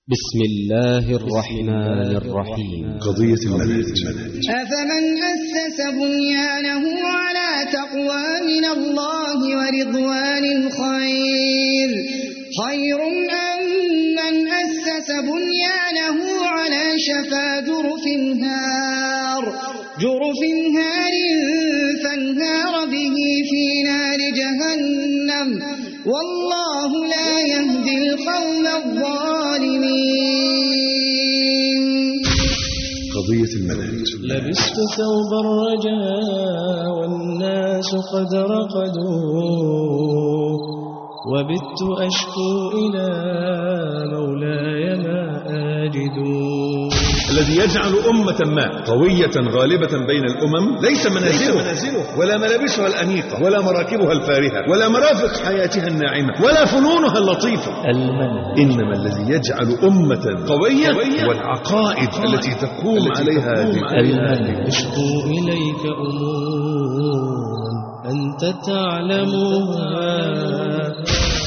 بسم الله الرحمن الرحيم قضية المنهج أفمن أسس بنيانه على تقوى من الله ورضوان خير خير أم من أسس بنيانه على شفا جرف هار جرف هار فانهار به في نار جهنم والله لا يهدي القوم الظالمين قضية المنهج لبست ثوب الرجاء والناس قد رقدوا وبت أشكو إلى مولاي ما أجد الذي يجعل أمة ما قوية غالبة بين الأمم ليس منازلها ولا ملابسها الأنيقة ولا مراكبها الفارهة ولا مرافق حياتها الناعمة ولا فنونها اللطيفة المنهج إنما الذي يجعل أمة قوية هو العقائد التي تقوم عليها هذه المنهج أشكو إليك أمور أنت تعلمها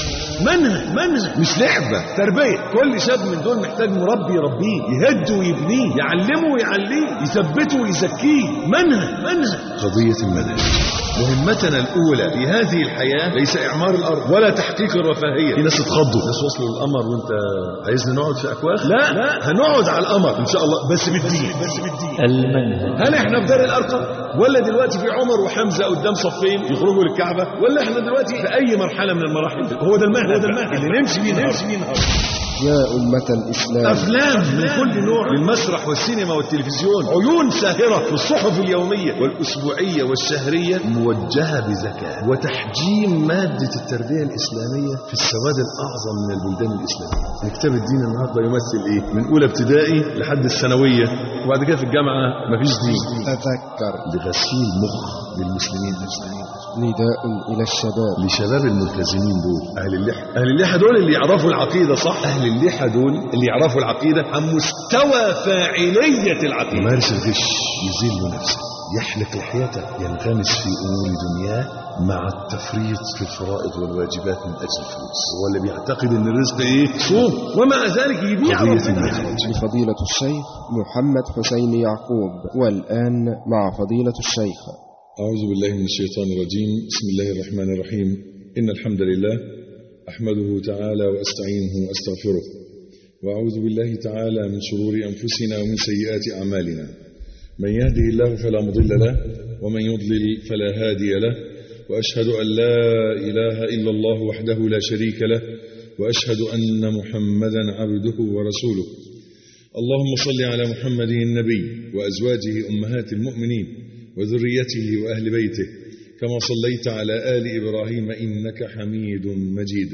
منهج منهج مش لعبة تربية كل شاب من دول محتاج مربي يربيه يهد ويبنيه يعلمه ويعليه يثبته ويزكيه منهج منهج قضية المنهج مهمتنا الأولى في هذه الحياة ليس إعمار الأرض ولا تحقيق الرفاهية في ناس اتخضوا ناس وصلوا للقمر وأنت عايزنا نقعد في أكواخ لا لا هنقعد على القمر إن شاء الله بس بالدين بس بالدين المنهج هل احنا في دار الارقم ولا دلوقتي في عمر وحمزه قدام صفين يخرجوا للكعبه ولا احنا دلوقتي في اي مرحله من المراحل هو ده المهد هو ده المهد اللي نمشي بيه نمشي بيه النهارده يا أمة الإسلام افلام من كل نوع للمسرح والسينما والتلفزيون عيون ساهره في الصحف اليوميه والاسبوعيه والشهريه موجهه بذكاء وتحجيم مادة التربية الإسلامية في السواد الأعظم من البلدان الإسلامية كتاب الدين النهارده يمثل ايه من اولى ابتدائي لحد الثانويه وبعد كده في الجامعه مفيش دين تذكر لغسيل مخ للمسلمين المسلمين نداء إلى الشباب لشباب الملتزمين دول اهل اللحى اهل اللحى دول اللي يعرفوا العقيده صح اهل اللحى دول اللي يعرفوا العقيده عن مستوى فاعليه العقيده يمارس الغش يذل نفسه يحلق لحيته ينغمس في أمور دنياه مع التفريط في الفرائض والواجبات من أجل الفلوس هو اللي بيعتقد ان الرزق ايه صوم ومع ذلك يبيع قضية ربنا. المنهج لفضيلة الشيخ محمد حسين يعقوب والآن مع فضيلة الشيخ أعوذ بالله من الشيطان الرجيم بسم الله الرحمن الرحيم إن الحمد لله أحمده تعالى وأستعينه وأستغفره وأعوذ بالله تعالى من شرور أنفسنا ومن سيئات أعمالنا من يهده الله فلا مضل له ومن يضلل فلا هادي له وأشهد أن لا إله إلا الله وحده لا شريك له وأشهد أن محمدا عبده ورسوله اللهم صل على محمد النبي وأزواجه أمهات المؤمنين وذريته وأهل بيته كما صليت على آل إبراهيم إنك حميد مجيد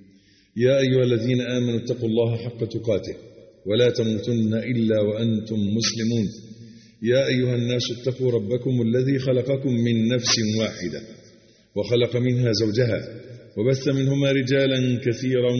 يا أيها الذين آمنوا اتقوا الله حق تقاته ولا تموتن إلا وأنتم مسلمون يا أيها الناس اتقوا ربكم الذي خلقكم من نفس واحدة وخلق منها زوجها وبث منهما رجالا كثيرا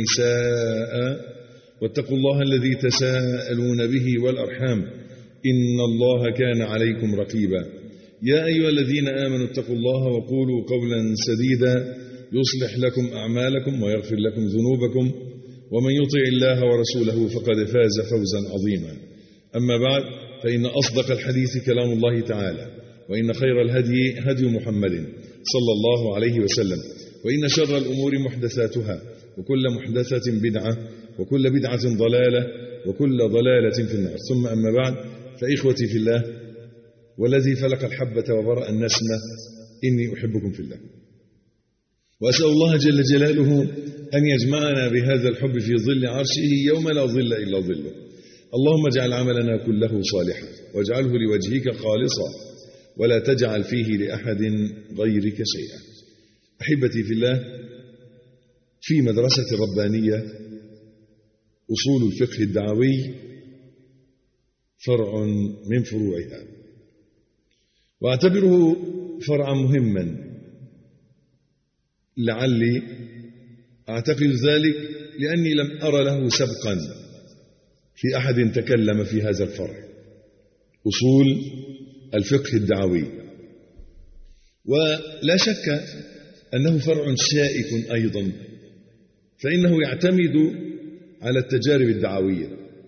ونساء واتقوا الله الذي تساءلون به والأرحام إن الله كان عليكم رقيبا يا أيها الذين آمنوا اتقوا الله وقولوا قولا سديدا يصلح لكم أعمالكم ويغفر لكم ذنوبكم ومن يطع الله ورسوله فقد فاز فوزا عظيما أما بعد فإن أصدق الحديث كلام الله تعالى وإن خير الهدي هدي محمد صلى الله عليه وسلم وإن شر الأمور محدثاتها وكل محدثة بدعة وكل بدعة ضلالة وكل ضلالة في النار ثم أما بعد فإخوتي في الله والذي فلق الحبة وبرأ النسمة إني أحبكم في الله وأسأل الله جل جلاله أن يجمعنا بهذا الحب في ظل عرشه يوم لا ظل إلا ظله اللهم اجعل عملنا كله صالحا واجعله لوجهك خالصا ولا تجعل فيه لأحد غيرك شيئا أحبتي في الله في مدرسة ربانية أصول الفقه الدعوي فرع من فروعها واعتبره فرعا مهما لعلي اعتقد ذلك لاني لم ار له سبقا في احد تكلم في هذا الفرع اصول الفقه الدعوي ولا شك انه فرع شائك ايضا فانه يعتمد على التجارب الدعوية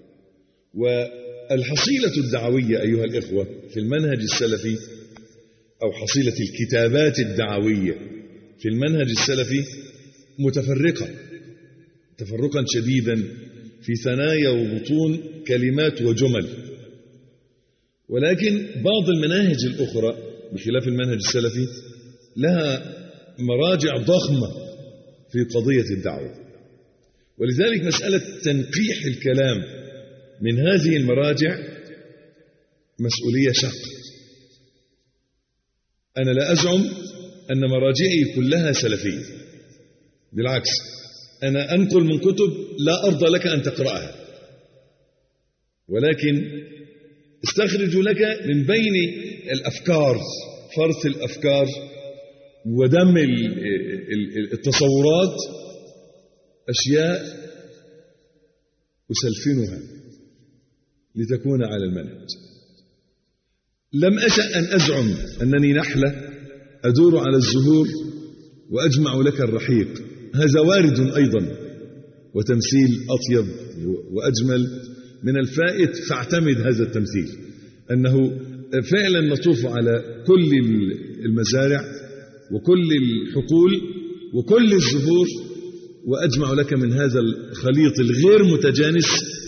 والحصيلة الدعوية أيها الإخوة في المنهج السلفي أو حصيلة الكتابات الدعوية في المنهج السلفي متفرقة تفرقا شديدا في ثنايا وبطون كلمات وجمل ولكن بعض المناهج الأخرى بخلاف المنهج السلفي لها مراجع ضخمة في قضية الدعوة ولذلك مسألة تنقيح الكلام من هذه المراجع مسؤولية شاقة أنا لا أزعم أن مراجعي كلها سلفية بالعكس أنا أنقل من كتب لا أرضى لك أن تقرأها ولكن استخرج لك من بين الأفكار فرث الأفكار ودم التصورات أشياء أسلفنها لتكون على المنهج لم أشأ أن أزعم أنني نحلة أدور على الزهور وأجمع لك الرحيق هذا وارد أيضا وتمثيل أطيب وأجمل من الفائت فاعتمد هذا التمثيل أنه فعلا نطوف على كل المزارع وكل الحقول وكل الزهور وأجمع لك من هذا الخليط الغير متجانس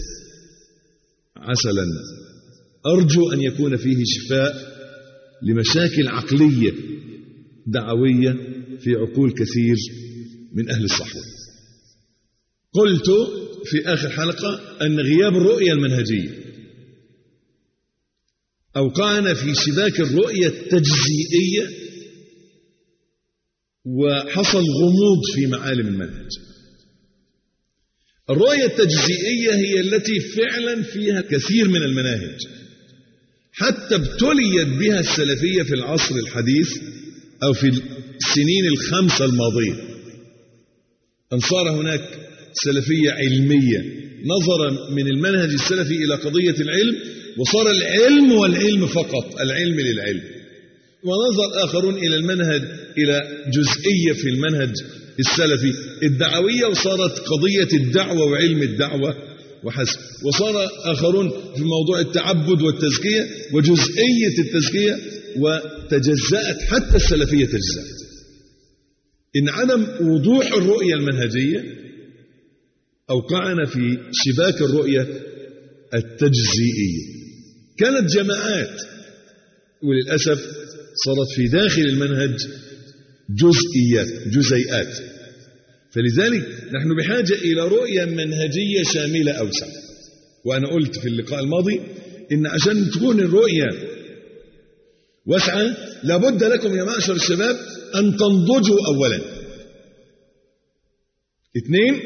عسلا أرجو أن يكون فيه شفاء لمشاكل عقلية دعوية في عقول كثير من أهل الصحوة قلت في آخر حلقة أن غياب الرؤية المنهجية أوقعنا في شباك الرؤية التجزئية وحصل غموض في معالم المنهج الرؤية التجزئية هي التي فعلا فيها كثير من المناهج حتى ابتليت بها السلفية في العصر الحديث أو في السنين الخمسة الماضية أن صار هناك سلفية علمية نظرا من المنهج السلفي إلى قضية العلم وصار العلم والعلم فقط العلم للعلم ونظر آخرون إلى المنهج إلى جزئية في المنهج السلفي الدعوية وصارت قضية الدعوة وعلم الدعوة وحسب وصار آخرون في موضوع التعبد والتزكية وجزئية التزكية وتجزأت حتى السلفية تجزأت إن عدم وضوح الرؤية المنهجية أوقعنا في شباك الرؤية التجزئية كانت جماعات وللأسف صارت في داخل المنهج جزئيات جزيئات فلذلك نحن بحاجة إلى رؤية منهجية شاملة أوسع وأنا قلت في اللقاء الماضي إن عشان تكون الرؤية واسعة لابد لكم يا معشر الشباب أن تنضجوا أولا اثنين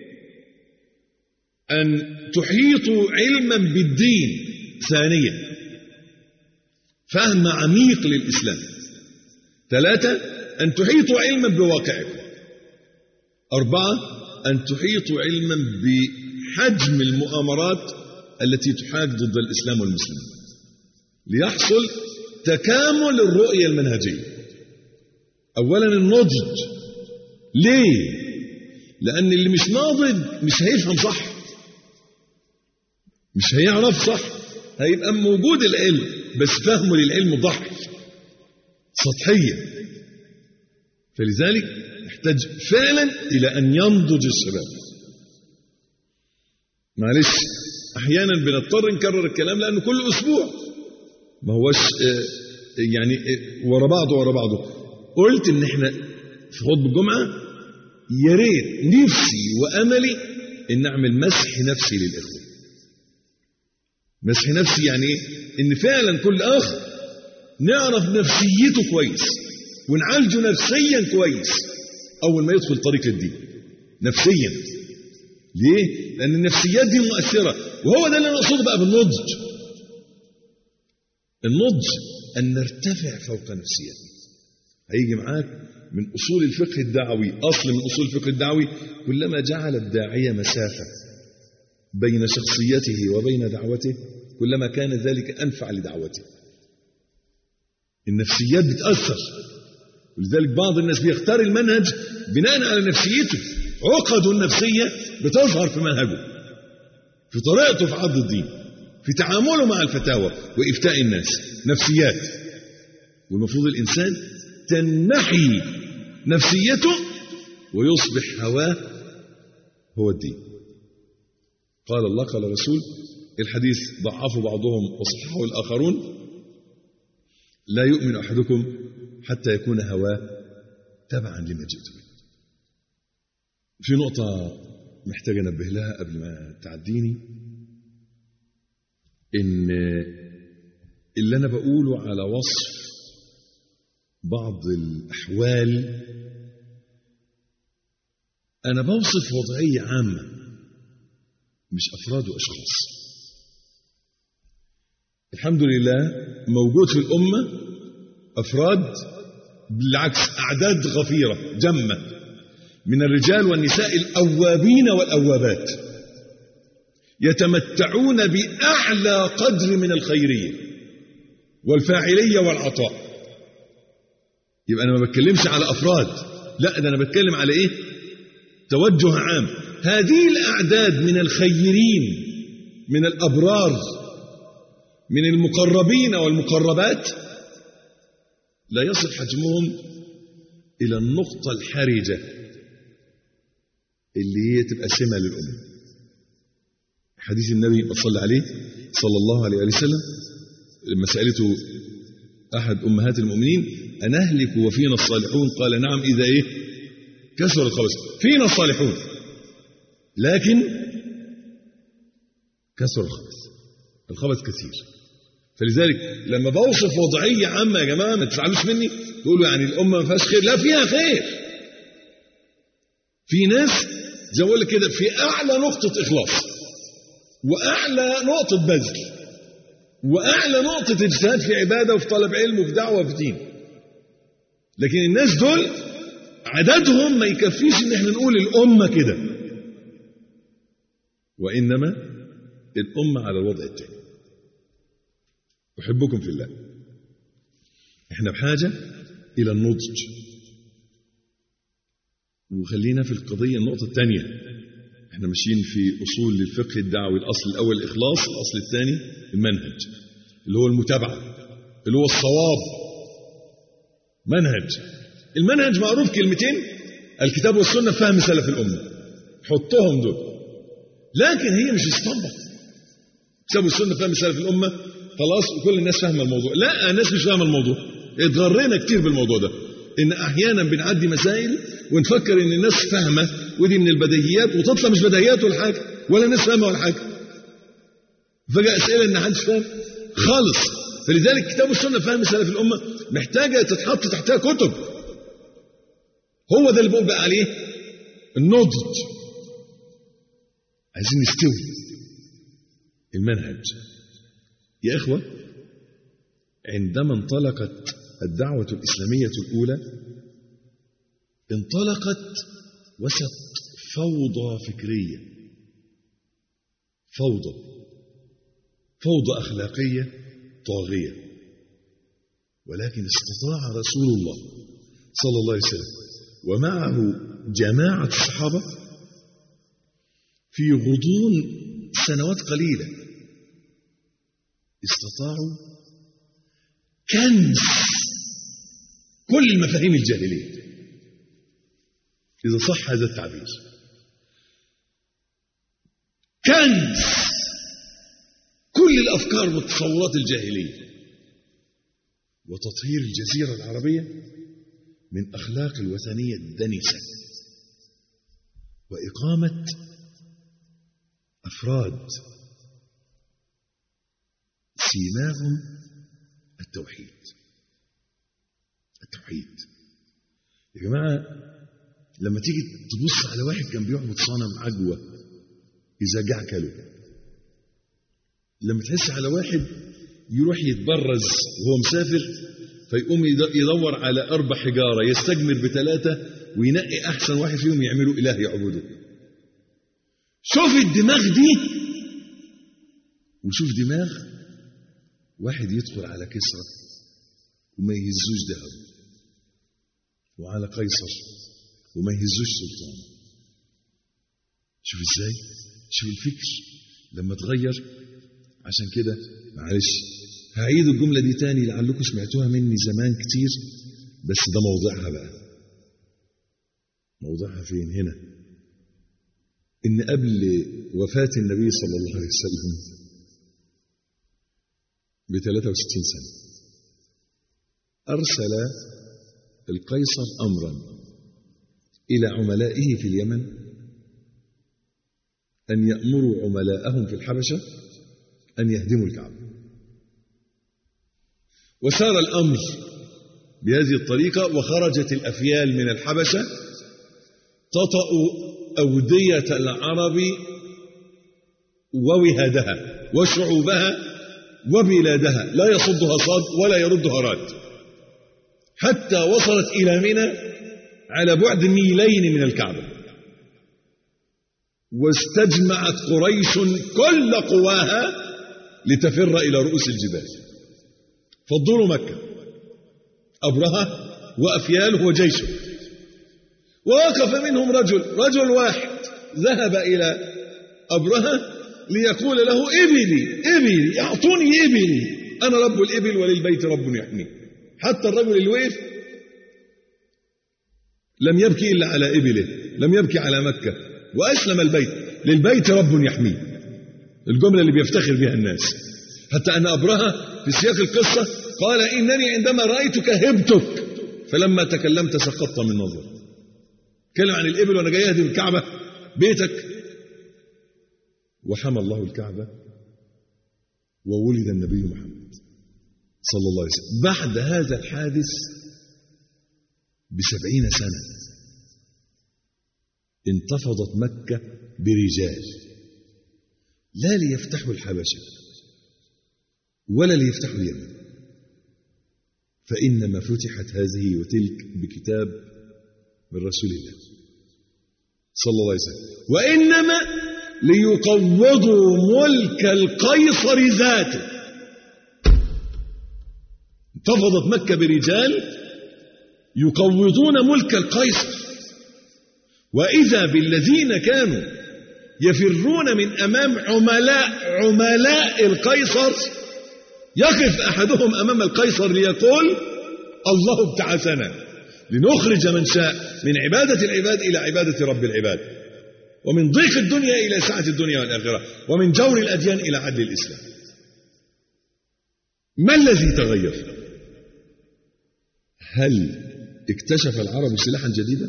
أن تحيطوا علما بالدين ثانيا فهم عميق للإسلام ثلاثة أن تحيطوا علما بواقعكم أربعة أن تحيطوا علما بحجم المؤامرات التي تحاك ضد الإسلام والمسلمين ليحصل تكامل الرؤية المنهجية أولا النضج ليه؟ لأن اللي مش ناضج مش هيفهم صح مش هيعرف صح هيبقى موجود العلم بس فهمه للعلم ضحي سطحيا فلذلك نحتاج فعلا إلى أن ينضج الشباب معلش أحيانا بنضطر نكرر الكلام لأنه كل أسبوع ما هوش يعني ورا بعضه ورا بعضه قلت إن إحنا في خطبة الجمعة يا ريت نفسي وأملي إن نعمل مسح نفسي للإخوة مسح نفسي يعني إيه؟ إن فعلا كل أخ نعرف نفسيته كويس ونعالجه نفسيا كويس أول ما يدخل طريق الدين نفسيا ليه؟ لأن النفسيات دي مؤثرة وهو ده اللي أنا أقصده بقى بالنضج النضج أن نرتفع فوق نفسيتنا هيجي معاك من أصول الفقه الدعوي أصل من أصول الفقه الدعوي كلما جعل الداعية مسافة بين شخصيته وبين دعوته كلما كان ذلك أنفع لدعوته النفسيات بتأثر ولذلك بعض الناس بيختار المنهج بناء على نفسيته عقده النفسية بتظهر في منهجه في طريقته في عرض الدين في تعامله مع الفتاوى وإفتاء الناس نفسيات والمفروض الإنسان تنحي نفسيته ويصبح هواه هو الدين قال الله قال الرسول الحديث ضعفه بعضهم وصححه الآخرون لا يؤمن أحدكم حتى يكون هواه تبعا لما جئت به في نقطة محتاج أنبه لها قبل ما تعديني إن اللي أنا بقوله على وصف بعض الأحوال أنا بوصف وضعية عامة مش أفراد وأشخاص الحمد لله موجود في الأمة أفراد بالعكس أعداد غفيرة جمة من الرجال والنساء الأوابين والأوابات يتمتعون بأعلى قدر من الخيرية والفاعلية والعطاء يبقى أنا ما بتكلمش على أفراد لا ده أنا بتكلم على إيه توجه عام هذه الأعداد من الخيرين من الأبرار من المقربين والمقربات لا يصل حجمهم إلى النقطة الحرجة اللي هي تبقى سمة للأمة حديث النبي صلى عليه صلى الله عليه وسلم لما سألته أحد أمهات المؤمنين أنهلك وفينا الصالحون قال نعم إذا إيه كسر الخبث فينا الصالحون لكن كسر الخبث الخبث كثير فلذلك لما بوصف وضعية عامة يا جماعة ما تزعلوش مني تقولوا يعني الأمة ما فيهاش خير لا فيها خير في ناس زي ما بقول لك كده في أعلى نقطة إخلاص وأعلى نقطة بذل وأعلى نقطة اجتهاد في عبادة وفي طلب علم وفي دعوة وفي دين لكن الناس دول عددهم ما يكفيش ان احنا نقول الأمة كده وإنما الأمة على الوضع الثاني أحبكم في الله احنا بحاجة إلى النضج وخلينا في القضية النقطة الثانية احنا ماشيين في أصول للفقه الدعوي الأصل الأول الإخلاص الأصل الثاني المنهج اللي هو المتابعة اللي هو الصواب منهج المنهج معروف كلمتين الكتاب والسنة فهم سلف الأمة حطهم دول لكن هي مش اسطمبة الكتاب والسنة فهم سلف الأمة خلاص وكل الناس فاهمة الموضوع لا الناس مش فاهمة الموضوع اتغرينا كتير بالموضوع ده ان احيانا بنعدي مسائل ونفكر ان الناس فاهمه ودي من البديهيات وتطلع مش بديهيات ولا حاجه ولا الناس فاهمه ولا حاجه فجاه اسئله ان محدش فاهم خالص فلذلك كتاب السنه فهم سلف الامه محتاجه تتحط تحتها كتب هو ده اللي بقول بقى عليه النضج عايزين نستوي المنهج يا إخوة عندما انطلقت الدعوة الإسلامية الأولى انطلقت وسط فوضى فكرية فوضى فوضى أخلاقية طاغية ولكن استطاع رسول الله صلى الله عليه وسلم ومعه جماعة الصحابة في غضون سنوات قليلة استطاعوا كنز كل المفاهيم الجاهلية إذا صح هذا التعبير كنز كل الأفكار والتصورات الجاهلية وتطهير الجزيرة العربية من أخلاق الوثنية الدنسة وإقامة أفراد سيماهم التوحيد التوحيد يا جماعة لما تيجي تبص على واحد كان بيعبد صنم عجوة إذا جاع كله لما تحس على واحد يروح يتبرز وهو مسافر فيقوم يدور على أربع حجارة يستجمر بثلاثة وينقي أحسن واحد فيهم يعملوا إله يعبده شوف الدماغ دي وشوف دماغ واحد يدخل على كسرى وما يهزوش ذهب وعلى قيصر وما يهزوش سلطان شوف ازاي شوف الفكر لما تغير عشان كده معلش هعيد الجملة دي تاني لعلكم سمعتوها مني زمان كتير بس ده موضعها بقى موضعها فين هنا إن قبل وفاة النبي صلى الله عليه وسلم ب 63 سنة أرسل القيصر أمرا إلى عملائه في اليمن أن يأمروا عملاءهم في الحبشة أن يهدموا الكعبة وسار الأمر بهذه الطريقة وخرجت الأفيال من الحبشة تطأ أودية العرب ووهادها وشعوبها وبلادها لا يصدها صاد ولا يردها راد حتى وصلت إلى منى على بعد ميلين من الكعبة واستجمعت قريش كل قواها لتفر إلى رؤوس الجبال فضلوا مكة أبرهة وأفياله وجيشه ووقف منهم رجل رجل واحد ذهب إلى أبرهة ليقول له إبلي إبلي أعطوني إبلي أنا رب الإبل وللبيت رب يحميه حتى الرجل اللي وقف لم يبكي إلا على إبله لم يبكي على مكة وأسلم البيت للبيت رب يحميه الجملة اللي بيفتخر بها الناس حتى أن أبرهة في سياق القصة قال إنني عندما رأيتك هبتك فلما تكلمت سقطت من نظر تكلم عن الإبل وأنا جاي أهدم الكعبة بيتك وحمى الله الكعبة وولد النبي محمد صلى الله عليه وسلم بعد هذا الحادث بسبعين سنة انتفضت مكة برجال لا ليفتحوا الحبشة ولا ليفتحوا اليمن فإنما فتحت هذه وتلك بكتاب من رسول الله صلى الله عليه وسلم وإنما ليقوضوا ملك القيصر ذاته انتفضت مكة برجال يقوضون ملك القيصر وإذا بالذين كانوا يفرون من أمام عملاء عملاء القيصر يقف أحدهم أمام القيصر ليقول الله ابتعثنا لنخرج من شاء من عبادة العباد إلى عبادة رب العباد ومن ضيق الدنيا إلى سعة الدنيا والآخرة ومن جور الأديان إلى عدل الإسلام ما الذي تغير هل اكتشف العرب سلاحا جديدا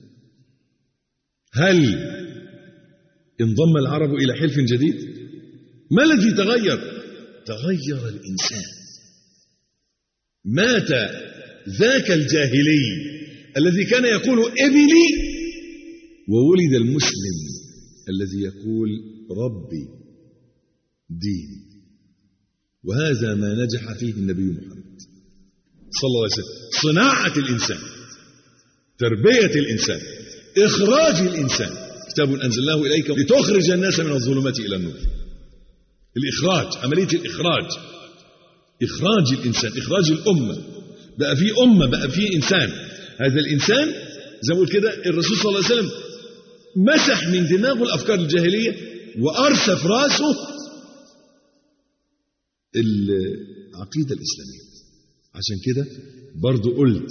هل انضم العرب إلى حلف جديد ما الذي تغير تغير الإنسان مات ذاك الجاهلي الذي كان يقول ابني وولد المسلم الذي يقول ربي ديني وهذا ما نجح فيه النبي محمد صلى الله عليه وسلم صناعة الإنسان تربية الإنسان إخراج الإنسان كتاب أنزلناه إليك لتخرج الناس من الظلمات إلى النور الإخراج عملية الإخراج إخراج الإنسان إخراج الأمة بقى في أمة بقى في إنسان هذا الإنسان زي ما بقول كده الرسول صلى الله عليه وسلم مسح من دماغه الأفكار الجاهلية وأرسى في راسه العقيدة الإسلامية عشان كده برضو قلت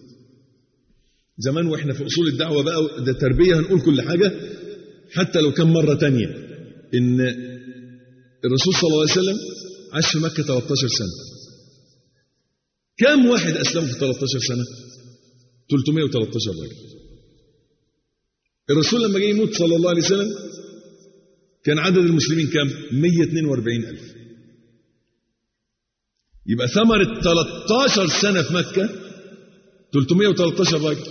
زمان واحنا في أصول الدعوة بقى ده تربية هنقول كل حاجة حتى لو كان مرة تانية إن الرسول صلى الله عليه وسلم عاش في مكة 13 سنة كم واحد أسلموا في 13 سنة 313 راجل الرسول لما جه يموت صلى الله عليه وسلم كان عدد المسلمين كم 142 ألف يبقى ثمرة 13 سنة في مكة 313 راجل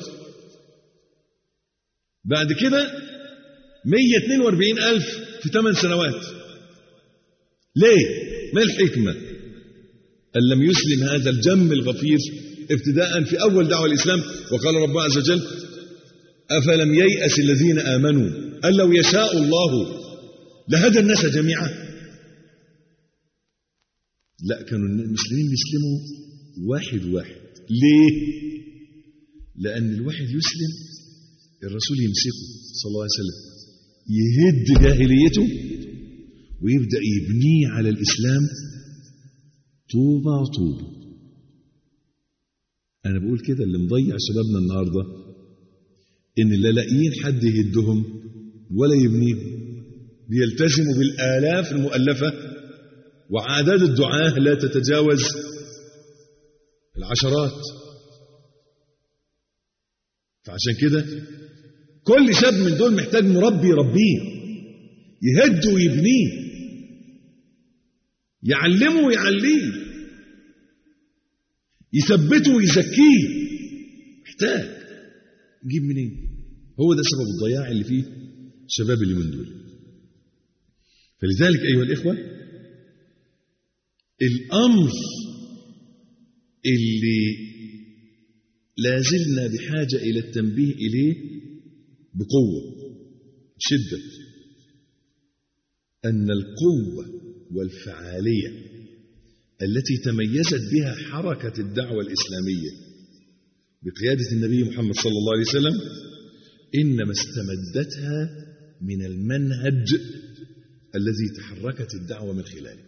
بعد كده 142 ألف في 8 سنوات ليه؟ ما الحكمة؟ أن لم يسلم هذا الجم الغفير ابتداء في أول دعوة الإسلام وقال رب عز وجل أفلم ييأس الذين آمنوا أن لو يشاء الله لهدى الناس جميعا لا كانوا المسلمين يسلموا واحد واحد ليه؟ لأن الواحد يسلم الرسول يمسكه صلى الله عليه وسلم يهد جاهليته ويبدأ يبنيه على الإسلام طوبى طوبى أنا بقول كده اللي مضيع شبابنا النهاردة إن لا لاقيين حد يهدهم ولا يبنيهم بيلتزموا بالآلاف المؤلفة وعادات الدعاة لا تتجاوز العشرات فعشان كده كل شاب من دول محتاج مربي يربيه يهد ويبنيه يعلمه ويعليه يثبته ويزكيه محتاج يجيب منين هو ده سبب الضياع اللي فيه الشباب اللي من دول فلذلك أيها الإخوة الأمر اللي لازلنا بحاجة إلى التنبيه إليه بقوة شدة أن القوة والفعالية التي تميزت بها حركة الدعوة الإسلامية بقيادة النبي محمد صلى الله عليه وسلم إنما استمدتها من المنهج الذي تحركت الدعوة من خلاله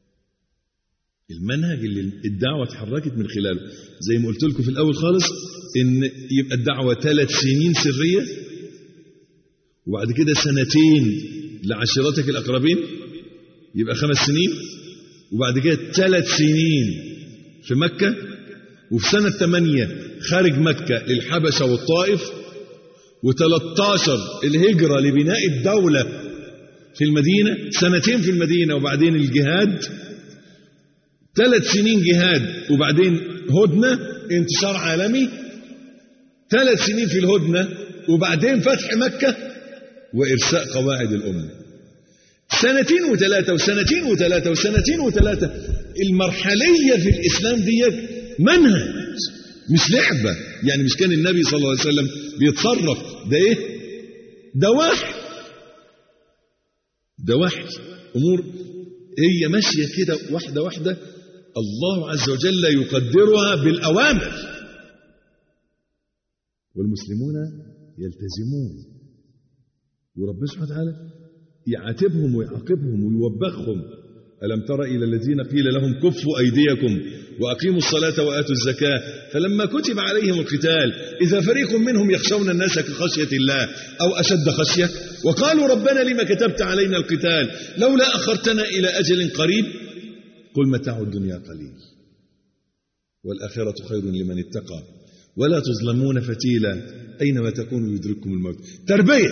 المنهج اللي الدعوة تحركت من خلاله زي ما قلت لكم في الأول خالص إن يبقى الدعوة ثلاث سنين سرية وبعد كده سنتين لعشيرتك الأقربين يبقى خمس سنين وبعد كده ثلاث سنين في مكة وفي سنة ثمانية خارج مكة للحبشة والطائف و13 الهجرة لبناء الدولة في المدينة سنتين في المدينة وبعدين الجهاد ثلاث سنين جهاد وبعدين هدنة انتشار عالمي ثلاث سنين في الهدنة وبعدين فتح مكة وإرساء قواعد الأمة سنتين وثلاثة وسنتين وثلاثة وسنتين وثلاثة المرحلية في الإسلام دي منهج مش لعبة يعني مش كان النبي صلى الله عليه وسلم بيتصرف ده ايه ده وحي ده وحي أمور هي ماشية كده واحدة واحدة الله عز وجل يقدرها بالأوامر والمسلمون يلتزمون وربنا سبحانه وتعالى يعاتبهم ويعاقبهم ويوبخهم ألم تر إلى الذين قيل لهم كفوا أيديكم وأقيموا الصلاة وآتوا الزكاة فلما كتب عليهم القتال إذا فريق منهم يخشون الناس كخشية الله أو أشد خشية وقالوا ربنا لما كتبت علينا القتال لولا أخرتنا إلى أجل قريب قل متاع الدنيا قليل والآخرة خير لمن اتقى ولا تظلمون فتيلا أينما تكونوا يدرككم الموت تربية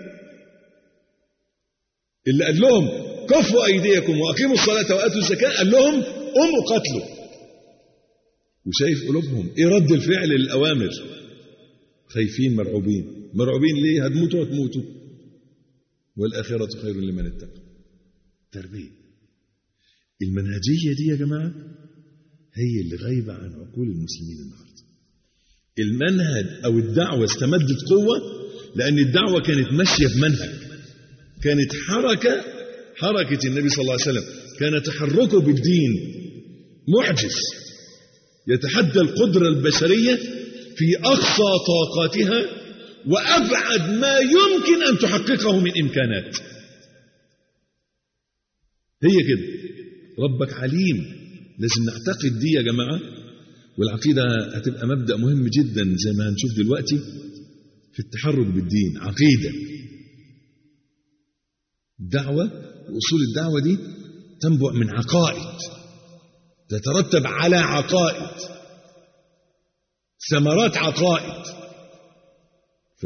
اللي قال لهم كفوا أيديكم وأقيموا الصلاة وآتوا الزكاة قال لهم قوموا قتلوا وشايف قلوبهم ايه رد الفعل للأوامر خايفين مرعوبين مرعوبين ليه هتموتوا هتموتوا والآخرة خير لمن اتقى تربية المنهجية دي يا جماعة هي اللي غايبة عن عقول المسلمين النهاردة المنهج أو الدعوة استمدت قوة لأن الدعوة كانت ماشية بمنهج كانت حركة حركة النبي صلى الله عليه وسلم كان تحركه بالدين معجز يتحدى القدرة البشرية في أقصى طاقاتها وأبعد ما يمكن أن تحققه من إمكانات هي كده ربك عليم لازم نعتقد دي يا جماعة والعقيدة هتبقى مبدأ مهم جدا زي ما هنشوف دلوقتي في التحرك بالدين عقيدة الدعوة وأصول الدعوة دي تنبع من عقائد تترتب على عقائد ثمرات عقائد ف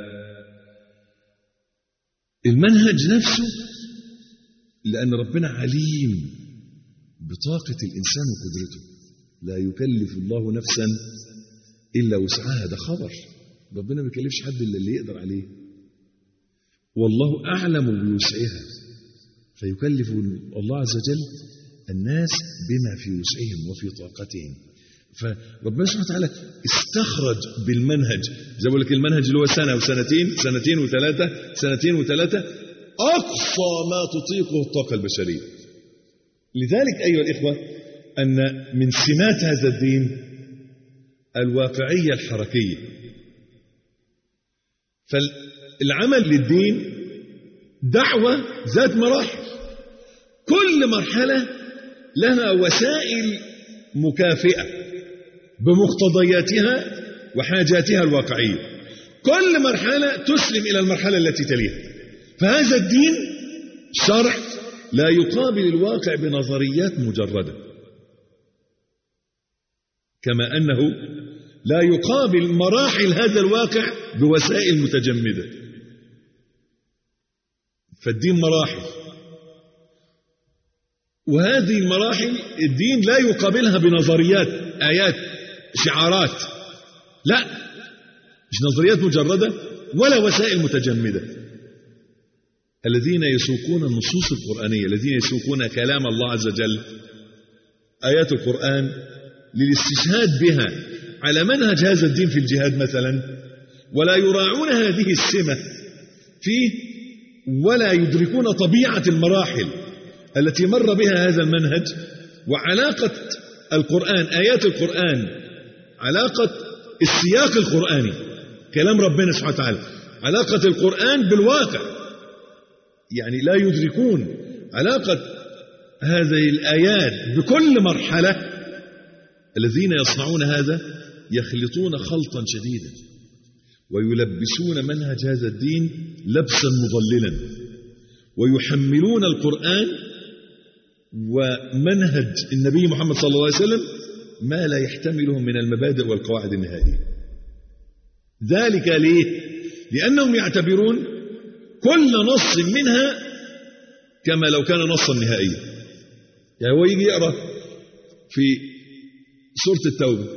المنهج نفسه لأن ربنا عليم بطاقة الإنسان وقدرته لا يكلف الله نفسا إلا وسعها ده خبر ربنا ما يكلفش حد إلا اللي يقدر عليه والله أعلم بوسعها فيكلف الله عز وجل الناس بما في وسعهم وفي طاقتهم فربنا سبحانه وتعالى استخرج بالمنهج زي بقول لك المنهج اللي هو سنة وسنتين سنتين وثلاثة سنتين وثلاثة أقصى ما تطيقه الطاقة البشرية لذلك أيها الإخوة أن من سمات هذا الدين الواقعية الحركية فالعمل للدين دعوة ذات مراحل كل مرحلة لها وسائل مكافئة بمقتضياتها وحاجاتها الواقعية كل مرحلة تسلم إلى المرحلة التي تليها فهذا الدين شرع لا يقابل الواقع بنظريات مجردة كما أنه لا يقابل مراحل هذا الواقع بوسائل متجمدة فالدين مراحل وهذه المراحل الدين لا يقابلها بنظريات آيات شعارات لا مش نظريات مجردة ولا وسائل متجمدة الذين يسوقون النصوص القرآنية الذين يسوقون كلام الله عز وجل آيات القرآن للاستشهاد بها على منهج هذا الدين في الجهاد مثلا ولا يراعون هذه السمة فيه ولا يدركون طبيعة المراحل التي مر بها هذا المنهج وعلاقة القرآن آيات القرآن علاقة السياق القرآني كلام ربنا سبحانه وتعالى علاقة القرآن بالواقع يعني لا يدركون علاقة هذه الآيات بكل مرحلة الذين يصنعون هذا يخلطون خلطا شديدا ويلبسون منهج هذا الدين لبسا مضللا ويحملون القرآن ومنهج النبي محمد صلى الله عليه وسلم ما لا يحتمله من المبادئ والقواعد النهائية ذلك ليه؟ لأنهم يعتبرون كل نص منها كما لو كان نصا نهائيا يعني هو يجي يقرأ في سورة التوبة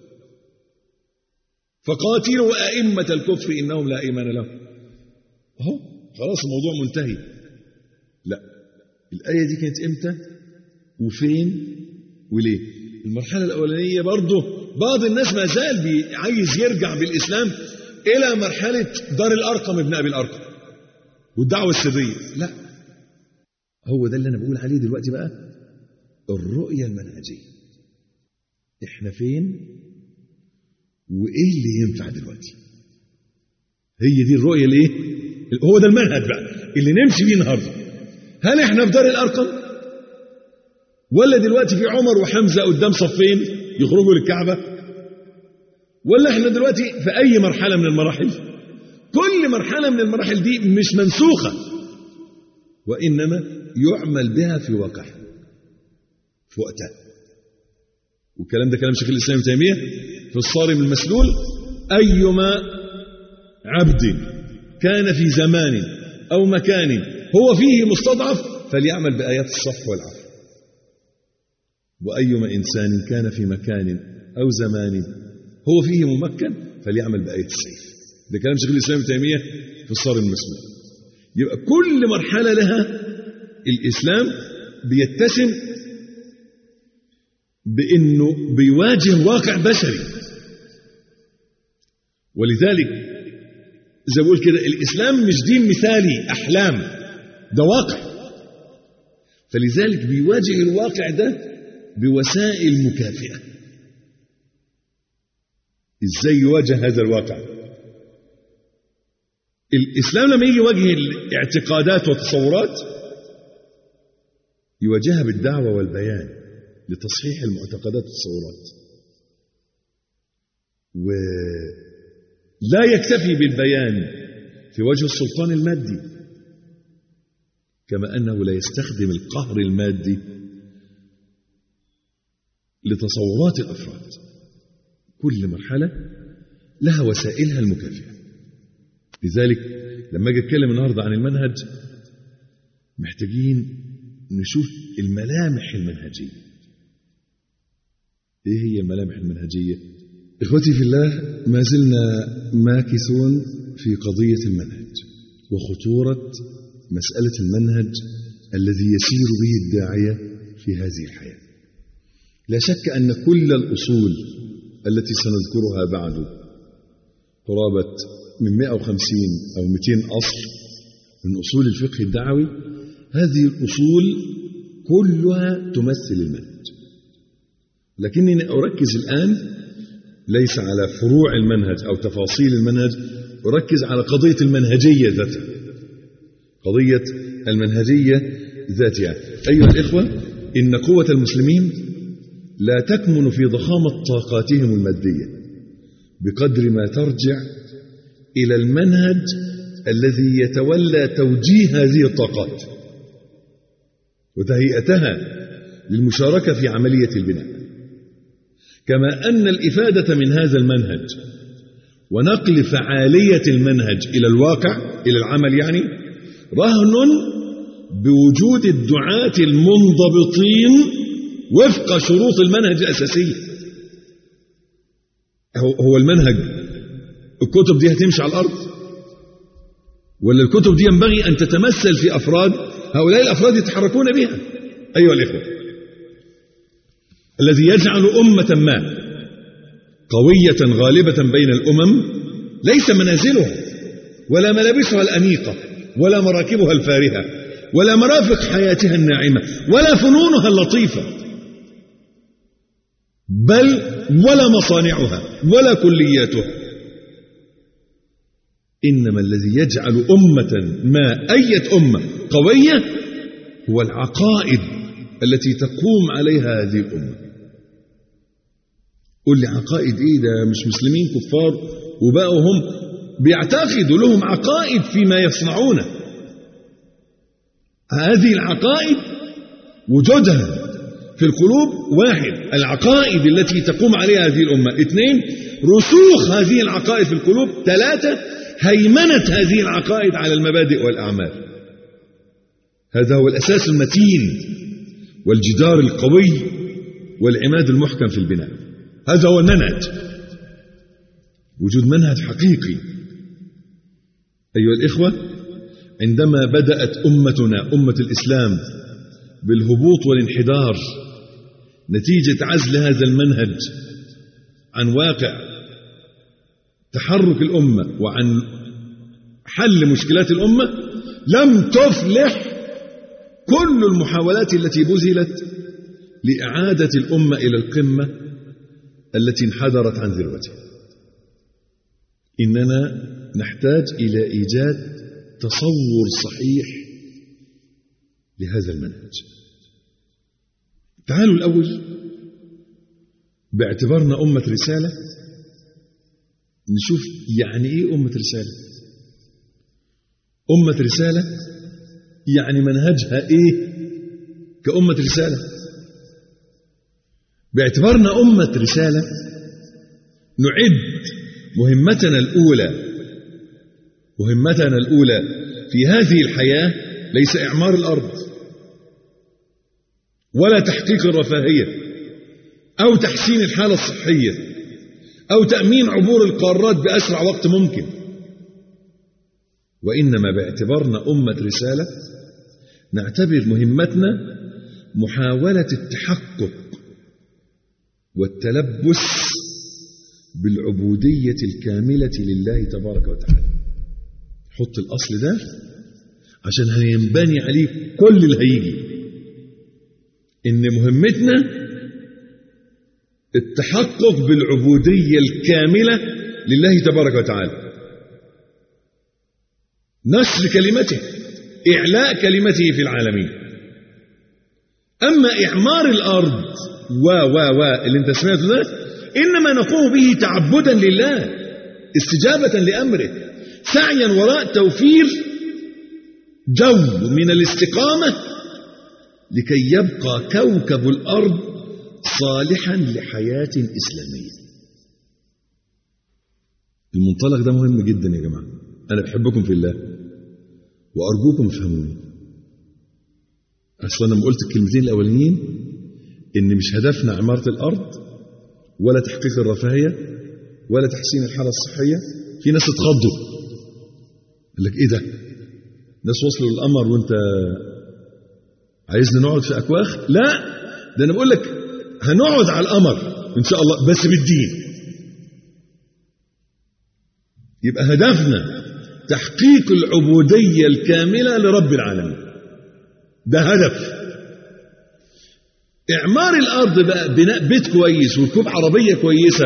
فقاتلوا أئمة الكفر إنهم لا إيمان لهم أهو خلاص الموضوع منتهي لا الآية دي كانت إمتى وفين وليه المرحلة الأولانية برضه بعض الناس ما زال عايز يرجع بالإسلام إلى مرحلة دار الأرقم ابن أبي الأرقم والدعوة السرية لا هو ده اللي أنا بقول عليه دلوقتي بقى الرؤية المنهجية إحنا فين وإيه اللي ينفع دلوقتي هي دي الرؤية الإيه هو ده المنهج بقى اللي نمشي بيه النهارده هل احنا في دار الارقم ولا دلوقتي في عمر وحمزه قدام صفين يخرجوا للكعبه ولا احنا دلوقتي في اي مرحله من المراحل كل مرحله من المراحل دي مش منسوخه وانما يعمل بها في واقعها في وقتها والكلام ده كلام شيخ الاسلام ابن تيميه في الصارم المسلول ايما عبد كان في زمان او مكان هو فيه مستضعف فليعمل بآيات الصف والعفو وأيما إنسان كان في مكان أو زمان هو فيه ممكن فليعمل بآية السيف ده كلام شيخ الإسلام ابن تيمية في الصار المسلول يبقى كل مرحلة لها الإسلام بيتسم بأنه بيواجه واقع بشري ولذلك زي بقول كده الإسلام مش دين مثالي أحلام ده واقع فلذلك بيواجه الواقع ده بوسائل مكافئة ازاي يواجه هذا الواقع الإسلام لما يجي يواجه الاعتقادات والتصورات يواجهها بالدعوة والبيان لتصحيح المعتقدات والتصورات ولا يكتفي بالبيان في وجه السلطان المادي كما أنه لا يستخدم القهر المادي لتصورات الأفراد كل مرحلة لها وسائلها المكافئة لذلك لما أجي أتكلم النهاردة عن المنهج محتاجين نشوف الملامح المنهجية إيه هي الملامح المنهجية؟ إخوتي في الله ما زلنا ماكثون في قضية المنهج وخطورة مسألة المنهج الذي يسير به الداعية في هذه الحياة لا شك أن كل الأصول التي سنذكرها بعد قرابة من 150 أو 200 أصل من أصول الفقه الدعوي هذه الأصول كلها تمثل المنهج لكنني أركز الآن ليس على فروع المنهج أو تفاصيل المنهج أركز على قضية المنهجية ذاتها قضية المنهجية ذاتها أيها الإخوة إن قوة المسلمين لا تكمن في ضخامة طاقاتهم المادية بقدر ما ترجع إلى المنهج الذي يتولى توجيه هذه الطاقات وتهيئتها للمشاركة في عملية البناء كما أن الإفادة من هذا المنهج ونقل فعالية المنهج إلى الواقع إلى العمل يعني رهن بوجود الدعاة المنضبطين وفق شروط المنهج الأساسية هو المنهج الكتب دي هتمشي على الأرض ولا الكتب دي ينبغي أن تتمثل في أفراد هؤلاء الأفراد يتحركون بها أيها الإخوة الذي يجعل أمة ما قوية غالبة بين الأمم ليس منازلها ولا ملابسها الأنيقة ولا مراكبها الفارهة ولا مرافق حياتها الناعمة ولا فنونها اللطيفة بل ولا مصانعها ولا كلياتها إنما الذي يجعل أمة ما أية أمة قوية هو العقائد التي تقوم عليها هذه الأمة قل لي عقائد إيه ده مش مسلمين كفار وبقوا هم بيعتقدوا لهم عقائد فيما يصنعونه هذه العقائد وجودها في القلوب واحد العقائد التي تقوم عليها هذه الأمة اثنين رسوخ هذه العقائد في القلوب ثلاثة هيمنة هذه العقائد على المبادئ والأعمال هذا هو الأساس المتين والجدار القوي والعماد المحكم في البناء هذا هو المنهج وجود منهج حقيقي أيها الإخوة عندما بدأت أمتنا أمة الإسلام بالهبوط والانحدار نتيجة عزل هذا المنهج عن واقع تحرك الأمة وعن حل مشكلات الأمة لم تفلح كل المحاولات التي بذلت لإعادة الأمة إلى القمة التي انحدرت عن ذروتها إننا نحتاج إلى إيجاد تصور صحيح لهذا المنهج تعالوا الأول باعتبارنا أمة رسالة نشوف يعني إيه أمة رسالة أمة رسالة يعني منهجها إيه كأمة رسالة باعتبارنا أمة رسالة نعد مهمتنا الأولى مهمتنا الأولى في هذه الحياة ليس إعمار الأرض ولا تحقيق الرفاهية أو تحسين الحالة الصحية أو تأمين عبور القارات بأسرع وقت ممكن وإنما باعتبارنا أمة رسالة نعتبر مهمتنا محاولة التحقق والتلبس بالعبودية الكاملة لله تبارك وتعالى حط الأصل ده عشان هينبني عليه كل اللي هيجي إن مهمتنا التحقق بالعبودية الكاملة لله تبارك وتعالى نشر كلمته إعلاء كلمته في العالمين أما إعمار الأرض و و و اللي انت سمعته ده إنما نقوم به تعبدا لله استجابة لأمره سعيا وراء توفير جو من الاستقامة لكي يبقى كوكب الأرض صالحا لحياة إسلامية المنطلق ده مهم جدا يا جماعة أنا بحبكم في الله وأرجوكم افهموني أصلا لما قلت الكلمتين الأولانيين إن مش هدفنا عمارة الأرض ولا تحقيق الرفاهية ولا تحسين الحالة الصحية في ناس اتخضوا قال لك إيه ده ناس وصلوا للقمر وانت عايزنا نقعد في أكواخ لا ده أنا بقول لك هنقعد على القمر إن شاء الله بس بالدين يبقى هدفنا تحقيق العبودية الكاملة لرب العالمين ده هدف إعمار الأرض بقى بناء بيت كويس وركوب عربية كويسة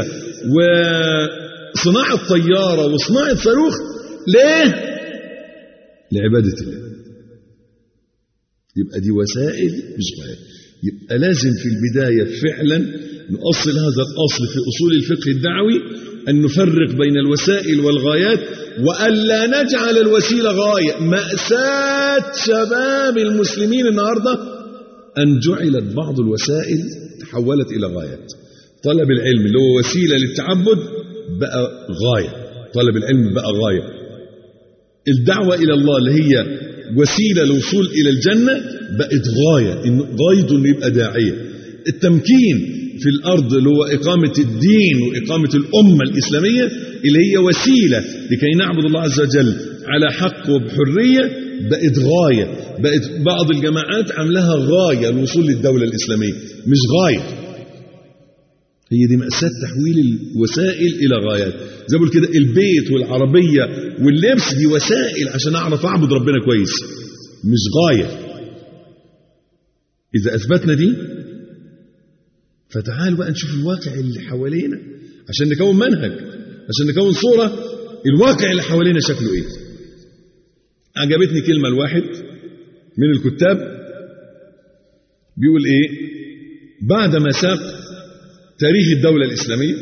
وصناعة طيارة وصناعة صاروخ ليه؟ لعبادة الله يبقى دي وسائل مش غايات يبقى لازم في البداية فعلا نؤصل هذا الأصل في أصول الفقه الدعوي أن نفرق بين الوسائل والغايات وألا نجعل الوسيلة غاية مأساة شباب المسلمين النهاردة أن جعلت بعض الوسائل تحولت إلى غايات طلب العلم اللي هو وسيلة للتعبد بقى غاية طلب العلم بقى غاية الدعوة إلى الله اللي هي وسيلة للوصول إلى الجنة بقت غاية إن غايته إنه يبقى داعية التمكين في الأرض اللي هو إقامة الدين وإقامة الأمة الإسلامية اللي هي وسيلة لكي نعبد الله عز وجل على حق وبحرية بقت غاية بقت بعض الجماعات عاملاها غاية الوصول للدولة الإسلامية مش غاية هي دي مأساة تحويل الوسائل إلى غايات زي ما بقول كده البيت والعربية واللبس دي وسائل عشان أعرف أعبد ربنا كويس مش غاية إذا أثبتنا دي فتعال بقى نشوف الواقع اللي حوالينا عشان نكون منهج عشان نكون صورة الواقع اللي حوالينا شكله إيه عجبتني كلمة الواحد من الكتاب بيقول إيه بعد ما ساق تاريخ الدولة الإسلامية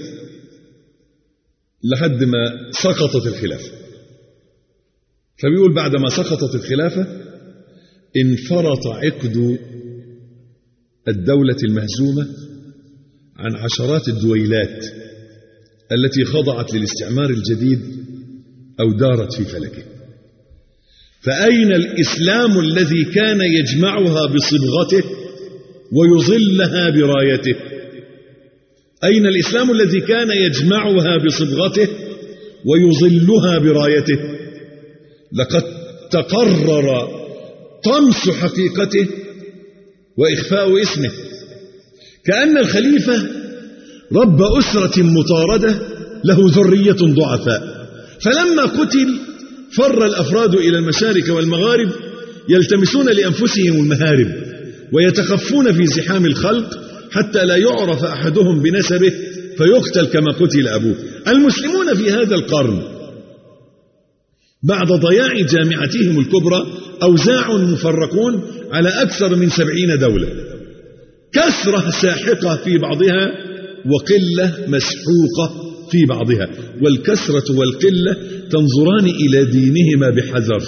لحد ما سقطت الخلافة فبيقول بعد ما سقطت الخلافة انفرط عقد الدولة المهزومة عن عشرات الدويلات التي خضعت للاستعمار الجديد أو دارت في فلكه فأين الإسلام الذي كان يجمعها بصبغته ويظلها برايته أين الإسلام الذي كان يجمعها بصبغته ويظلها برايته لقد تقرر طمس حقيقته وإخفاء اسمه كأن الخليفة رب أسرة مطاردة له ذرية ضعفاء فلما قتل فر الأفراد إلى المشارق والمغارب يلتمسون لأنفسهم المهارب ويتخفون في زحام الخلق حتى لا يعرف أحدهم بنسبه فيقتل كما قتل أبوه المسلمون في هذا القرن بعد ضياع جامعتهم الكبرى أوزاع مفرقون على أكثر من سبعين دولة كثرة ساحقة في بعضها وقلة مسحوقة في بعضها والكثرة والقلة تنظران إلى دينهما بحذر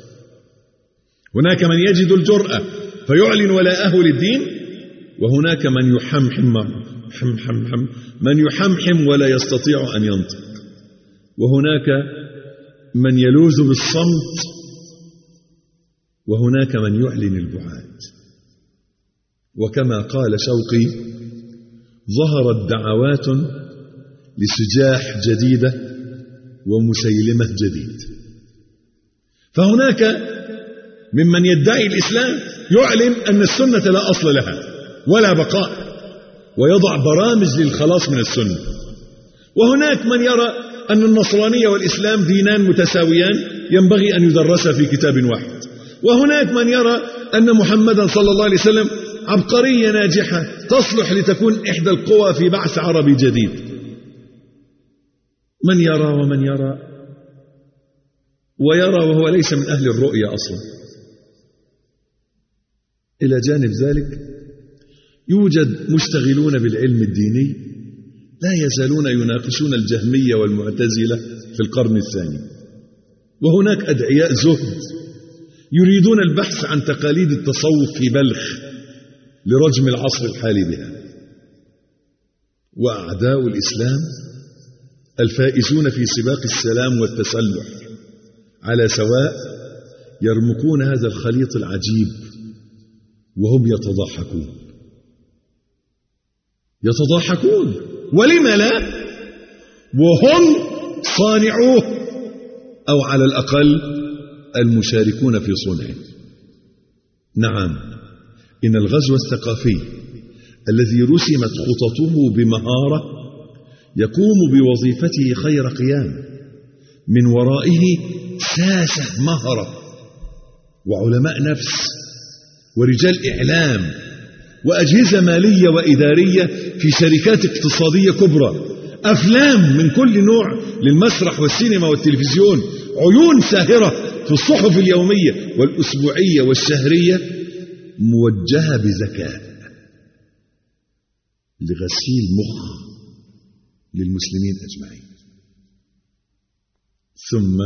هناك من يجد الجرأة فيعلن ولاءه للدين وهناك من يحمحم حم حم حم من يحمحم ولا يستطيع أن ينطق وهناك من يلوذ بالصمت وهناك من يعلن البعاد وكما قال شوقي ظهرت دعوات لسجاح جديدة ومسيلمة جديد فهناك ممن يدعي الإسلام يعلن أن السنة لا أصل لها ولا بقاء ويضع برامج للخلاص من السنة وهناك من يرى أن النصرانية والإسلام دينان متساويان ينبغي أن يدرسا في كتاب واحد وهناك من يرى أن محمدا صلى الله عليه وسلم عبقرية ناجحة تصلح لتكون إحدى القوى في بعث عربي جديد من يرى ومن يرى ويرى وهو ليس من أهل الرؤية أصلا إلى جانب ذلك يوجد مشتغلون بالعلم الديني لا يزالون يناقشون الجهمية والمعتزلة في القرن الثاني وهناك أدعياء زهد يريدون البحث عن تقاليد التصوف في بلخ لرجم العصر الحالي بها وأعداء الإسلام الفائزون في سباق السلام والتسلح على سواء يرمقون هذا الخليط العجيب وهم يتضاحكون يتضاحكون ولم لا وهم صانعوه أو على الأقل المشاركون في صنعه نعم إن الغزو الثقافي الذي رسمت خططه بمهارة يقوم بوظيفته خير قيام من ورائه ساسة مهرة وعلماء نفس ورجال إعلام وأجهزة مالية وإدارية في شركات اقتصادية كبرى أفلام من كل نوع للمسرح والسينما والتلفزيون عيون ساهرة في الصحف اليومية والأسبوعية والشهرية موجهة بذكاء لغسيل مخ للمسلمين أجمعين ثم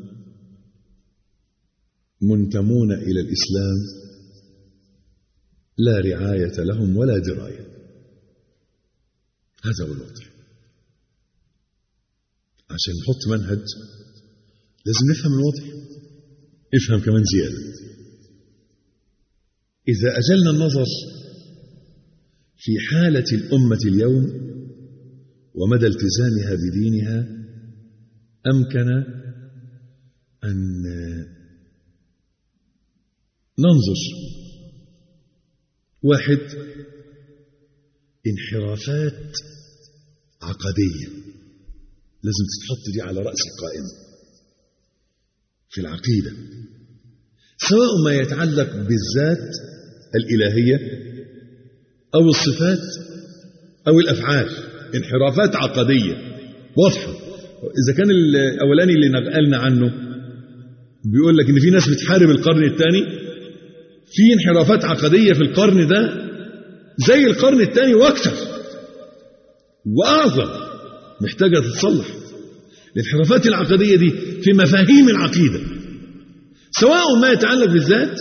منتمون إلى الإسلام لا رعاية لهم ولا دراية هذا هو الوضع عشان نحط منهج لازم نفهم الوضع افهم كمان زيادة إذا أجلنا النظر في حالة الأمة اليوم ومدى التزامها بدينها أمكن أن ننظر واحد انحرافات عقدية لازم تتحط دي على رأس القائمة في العقيدة سواء ما يتعلق بالذات الإلهية أو الصفات أو الأفعال انحرافات عقدية واضحة إذا كان الأولاني اللي نقلنا عنه بيقول لك إن في ناس بتحارب القرن الثاني في انحرافات عقدية في القرن ده زي القرن الثاني وأكثر وأعظم محتاجة تتصلح الانحرافات العقدية دي في مفاهيم العقيدة سواء ما يتعلق بالذات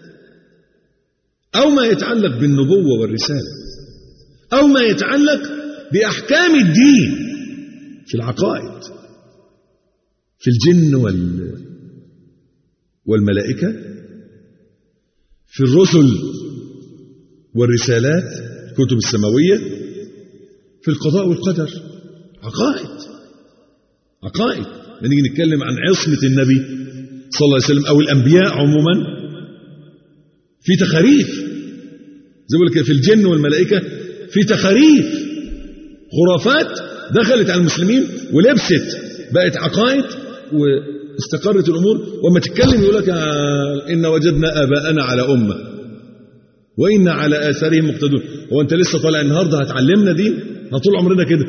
أو ما يتعلق بالنبوة والرسالة أو ما يتعلق بأحكام الدين في العقائد في الجن وال والملائكة في الرسل والرسالات الكتب السماوية في القضاء والقدر عقائد عقائد نيجي نتكلم عن عصمة النبي صلى الله عليه وسلم أو الأنبياء عموما في تخاريف زي ما لك في الجن والملائكة في تخاريف خرافات دخلت على المسلمين ولبست بقت عقائد واستقرت الأمور وما تتكلم يقول لك إن وجدنا آباءنا على أمة وإن على آثارهم مقتدون هو أنت لسه طالع النهاردة هتعلمنا دين طول عمرنا كده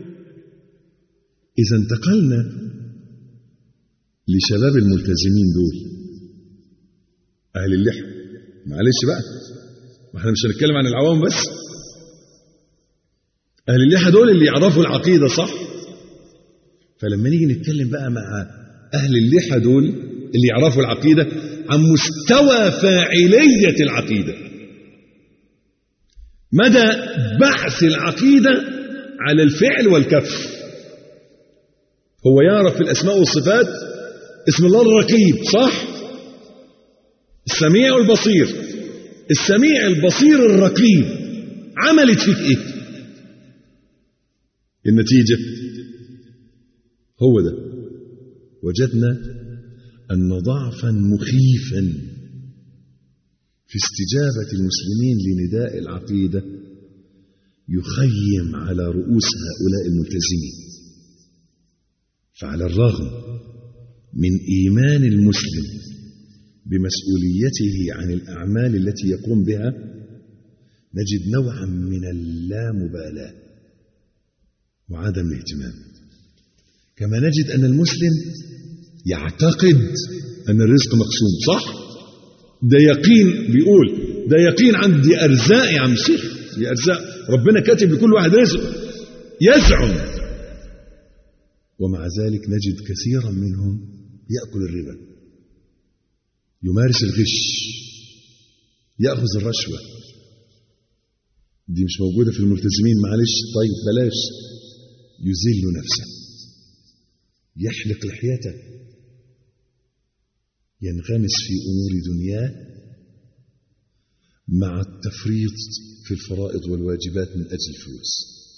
إذا انتقلنا لشباب الملتزمين دول أهل اللحى معلش بقى ما احنا مش هنتكلم عن العوام بس أهل اللحى دول اللي يعرفوا العقيدة صح فلما نيجي نتكلم بقى مع أهل اللحى دول اللي يعرفوا العقيدة عن مستوى فاعلية العقيدة مدى بعث العقيدة على الفعل والكف هو يعرف في الأسماء والصفات اسم الله الرقيب صح السميع والبصير السميع البصير الرقيب عملت فيك ايه النتيجة هو ده وجدنا أن ضعفا مخيفا في استجابة المسلمين لنداء العقيدة يخيم على رؤوس هؤلاء الملتزمين فعلى الرغم من إيمان المسلم بمسؤوليته عن الأعمال التي يقوم بها نجد نوعا من اللامبالاة وعدم الاهتمام كما نجد أن المسلم يعتقد أن الرزق مقسوم صح؟ ده يقين بيقول ده يقين عندي أرزاق يا عم الشيخ دي أرزاق ربنا كاتب لكل واحد رزق يزعم ومع ذلك نجد كثيرا منهم يأكل الربا يمارس الغش يأخذ الرشوة دي مش موجودة في الملتزمين معلش طيب بلاش يذل نفسه يحلق لحيته ينغمس في أمور دنياه مع التفريط في الفرائض والواجبات من أجل الفلوس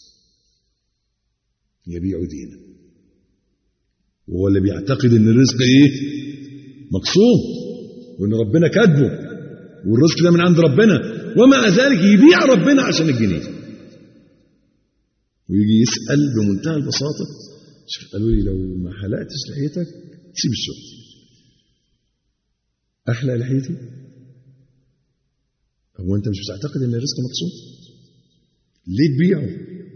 يبيع دينه وهو اللي بيعتقد ان الرزق ايه مقسوم وان ربنا كاتبه والرزق ده من عند ربنا ومع ذلك يبيع ربنا عشان الجنيه ويجي يسأل بمنتهى البساطة شيخ قالوا لي لو ما حلقتش لحيتك سيب الشغل أحلق لحيتي هو أنت مش بتعتقد إن الرزق مقسوم ليه تبيعه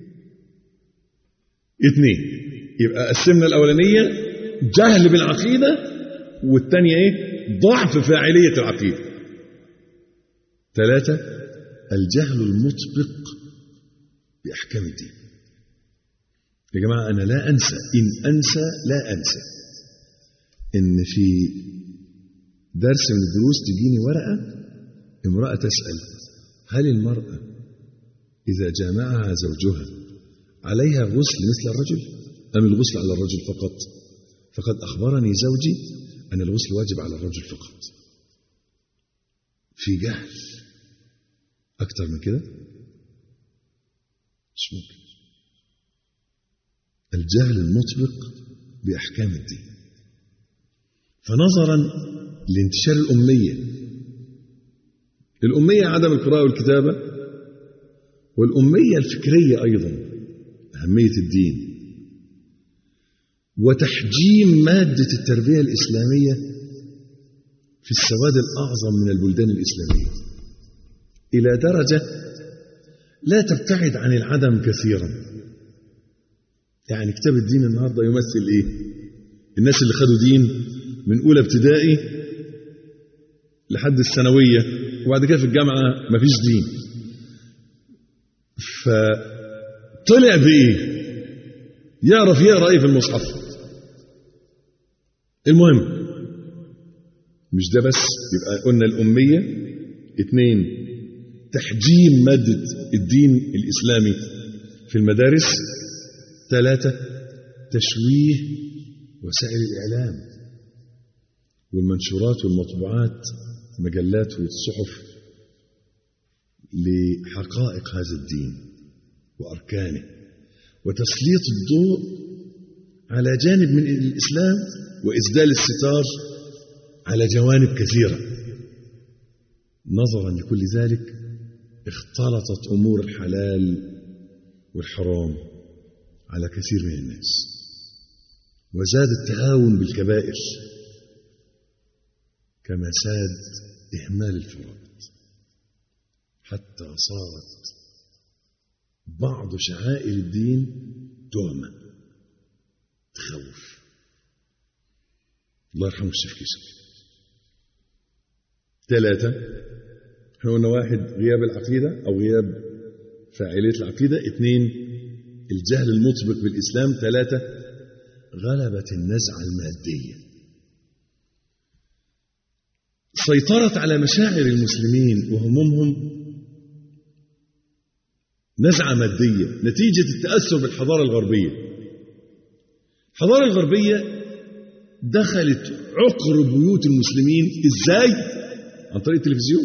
اثنين يبقى قسمنا الأولانية جهل بالعقيدة والثانية إيه ضعف فاعلية العقيدة ثلاثة الجهل المطبق بأحكام الدين يا جماعة أنا لا أنسى إن أنسى لا أنسى إن في درس من الدروس تجيني ورقة امرأة تسأل هل المرأة إذا جامعها زوجها عليها غسل مثل الرجل أم الغسل على الرجل فقط فقد أخبرني زوجي أن الغسل واجب على الرجل فقط في جهل أكتر من كده مش ممكن الجهل المطبق بأحكام الدين فنظرا لانتشار الأمية الأمية عدم القراءة والكتابة والأمية الفكرية أيضا أهمية الدين وتحجيم مادة التربية الإسلامية في السواد الأعظم من البلدان الإسلامية إلى درجة لا تبتعد عن العدم كثيرا يعني كتاب الدين النهاردة يمثل إيه الناس اللي خدوا دين من أولى ابتدائي لحد الثانوية وبعد كده في الجامعة مفيش دين فطلع بإيه يعرف يقرأ إيه في المصحف المهم مش ده بس يبقى قلنا الأمية اثنين تحجيم مادة الدين الإسلامي في المدارس ثلاثة تشويه وسائل الإعلام والمنشورات والمطبوعات المجلات والصحف لحقائق هذا الدين وأركانه وتسليط الضوء على جانب من الإسلام وإسدال الستار على جوانب كثيرة نظرا لكل ذلك اختلطت أمور الحلال والحرام على كثير من الناس وزاد التهاون بالكبائر كما ساد إهمال الفرائض حتى صارت بعض شعائر الدين تهمة تخوف الله يرحمه الشيخ كيسو ثلاثة احنا قلنا واحد غياب العقيدة أو غياب فاعلية العقيدة اثنين الجهل المطبق بالإسلام ثلاثة غلبة النزعة المادية سيطرت على مشاعر المسلمين وهمومهم نزعة مادية نتيجة التأثر بالحضارة الغربية الحضارة الغربية دخلت عقر بيوت المسلمين ازاي عن طريق التلفزيون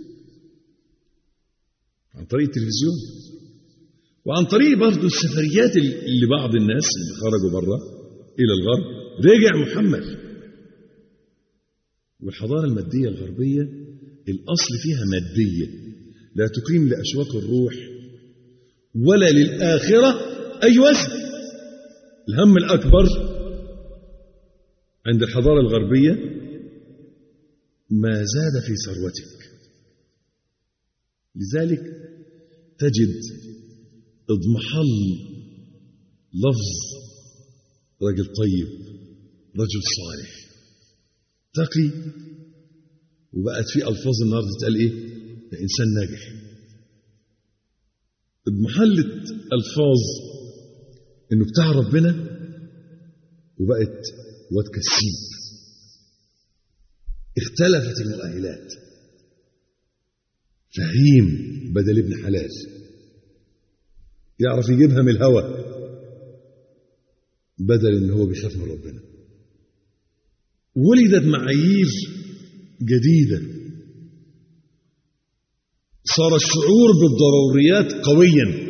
عن طريق التلفزيون وعن طريق برضه السفريات اللي بعض الناس اللي خرجوا بره الى الغرب رجع محمد والحضاره الماديه الغربيه الاصل فيها ماديه لا تقيم لاشواق الروح ولا للاخره اي وزن الهم الاكبر عند الحضاره الغربيه ما زاد في ثروتك لذلك تجد اضمحل لفظ رجل طيب رجل صالح تقي وبقت في الفاظ النهارده تتقال ايه ده انسان ناجح اضمحلت الفاظ انه بتاع ربنا وبقت واد كسيب اختلفت المؤهلات فهيم بدل ابن حلال يعرف يجيبها من الهوى بدل ان هو بيخاف من ربنا ولدت معايير جديدة صار الشعور بالضروريات قويا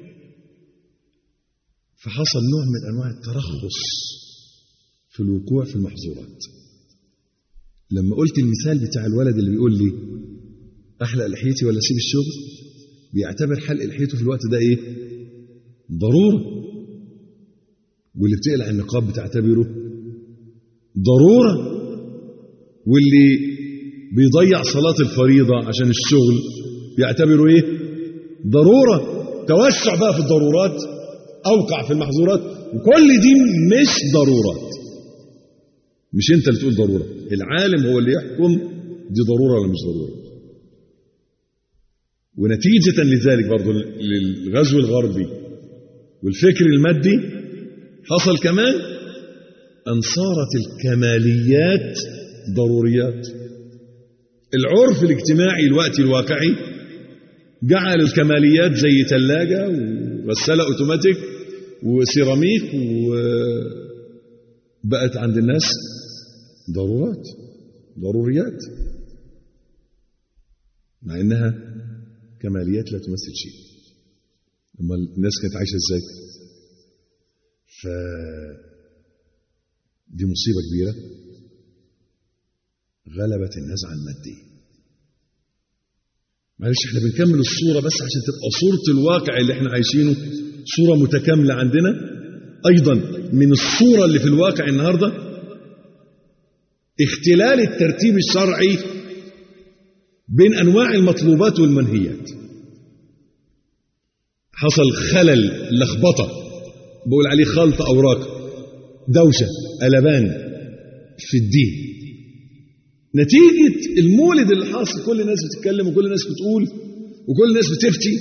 فحصل نوع من انواع الترخص في الوقوع في المحظورات لما قلت المثال بتاع الولد اللي بيقول لي احلق لحيتي ولا اسيب الشغل بيعتبر حلق لحيته في الوقت ده ايه ضروره واللي بتقلع النقاب بتعتبره ضروره واللي بيضيع صلاه الفريضه عشان الشغل بيعتبره ايه ضروره توسع بقى في الضرورات اوقع في المحظورات وكل دي مش ضرورات مش انت اللي تقول ضروره العالم هو اللي يحكم دي ضروره ولا مش ضروره ونتيجة لذلك برضو للغزو الغربي والفكر المادي حصل كمان أن صارت الكماليات ضروريات العرف الاجتماعي الوقتي الواقعي جعل الكماليات زي ثلاجة وغسالة اوتوماتيك وسيراميك وبقت عند الناس ضرورات ضروريات مع انها كماليات لا تمثل شيء اما الناس كانت عايشه ازاي ف دي مصيبه كبيره غلبت الناس على الماديه معلش احنا بنكمل الصوره بس عشان تبقى صوره الواقع اللي احنا عايشينه صوره متكامله عندنا ايضا من الصوره اللي في الواقع النهارده اختلال الترتيب الشرعي بين انواع المطلوبات والمنهيات حصل خلل لخبطه بقول عليه خلط اوراق دوشه قلبان في الدين نتيجه المولد اللي حاصل كل الناس بتتكلم وكل الناس بتقول وكل الناس بتفتي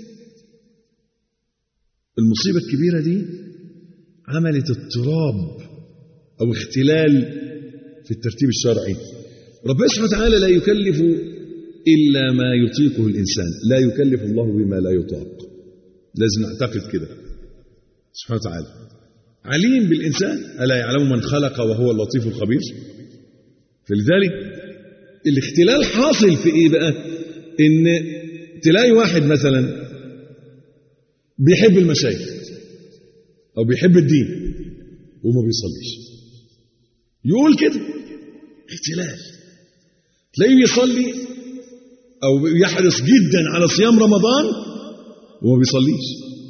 المصيبه الكبيره دي عملت اضطراب او اختلال في الترتيب الشرعي ربنا سبحانه وتعالى لا يكلف إلا ما يطيقه الإنسان لا يكلف الله بما لا يطاق لازم نعتقد كده سبحانه وتعالى عليم بالإنسان ألا يعلم من خلق وهو اللطيف الخبير فلذلك الاختلال حاصل في إيه بقى إن تلاقي واحد مثلا بيحب المشايخ أو بيحب الدين وما بيصليش يقول كده اختلال تلاقيه يصلي او يحرص جدا على صيام رمضان وما بيصليش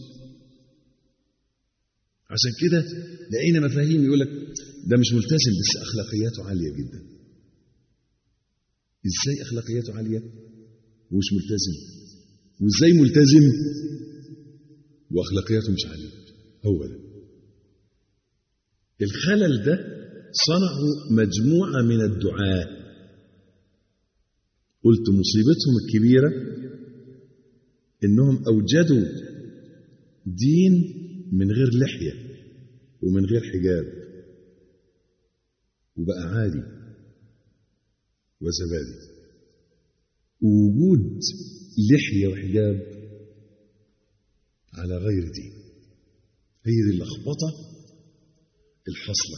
عشان كده لقينا مفاهيم يقول لك ده مش ملتزم بس اخلاقياته عاليه جدا ازاي اخلاقياته عاليه ومش ملتزم وازاي ملتزم واخلاقياته مش عاليه هو ده الخلل ده صنعوا مجموعه من الدعاه قلت مصيبتهم الكبيرة إنهم أوجدوا دين من غير لحية ومن غير حجاب وبقى عادي وزبادي ووجود لحية وحجاب على غير دين هي دي اللخبطة الحاصلة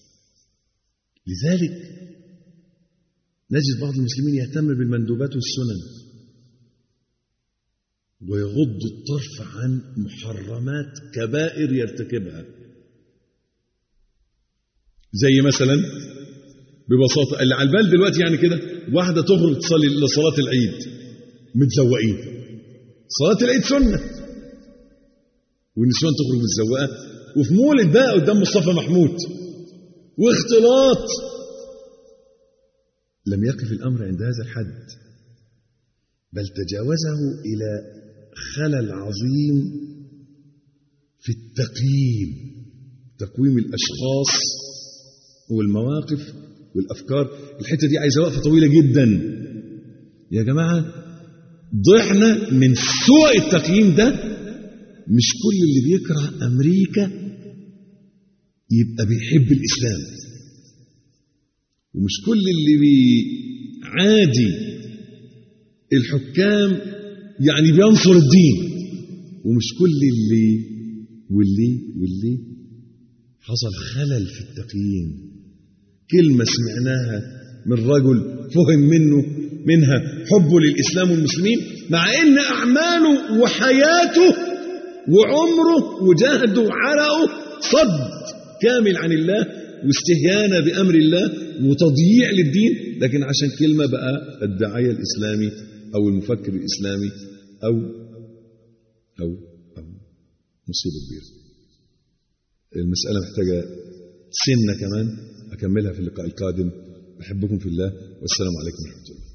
لذلك نجد بعض المسلمين يهتم بالمندوبات والسنن ويغض الطرف عن محرمات كبائر يرتكبها زي مثلا ببساطة اللي على البال دلوقتي يعني كده واحدة تخرج تصلي لصلاة العيد متزوقين صلاة العيد سنة والنسوان تخرج متزوقة وفي مولد بقى قدام مصطفى محمود واختلاط لم يقف الأمر عند هذا الحد بل تجاوزه إلى خلل عظيم في التقييم تقويم الأشخاص والمواقف والأفكار الحتة دي عايزة وقفة طويلة جدا يا جماعة ضعنا من سوء التقييم ده مش كل اللي بيكره أمريكا يبقى بيحب الإسلام ومش كل اللي بيعادي الحكام يعني بينصر الدين ومش كل اللي واللي واللي حصل خلل في التقييم كلمة سمعناها من رجل فهم منه منها حبه للإسلام والمسلمين مع إن أعماله وحياته وعمره وجهده وعرقه صد كامل عن الله واستهيان بأمر الله وتضييع للدين لكن عشان كلمة بقى الداعية الإسلامي أو المفكر الإسلامي أو أو أو مصيبة كبيرة المسألة محتاجة سنة كمان أكملها في اللقاء القادم أحبكم في الله والسلام عليكم ورحمة الله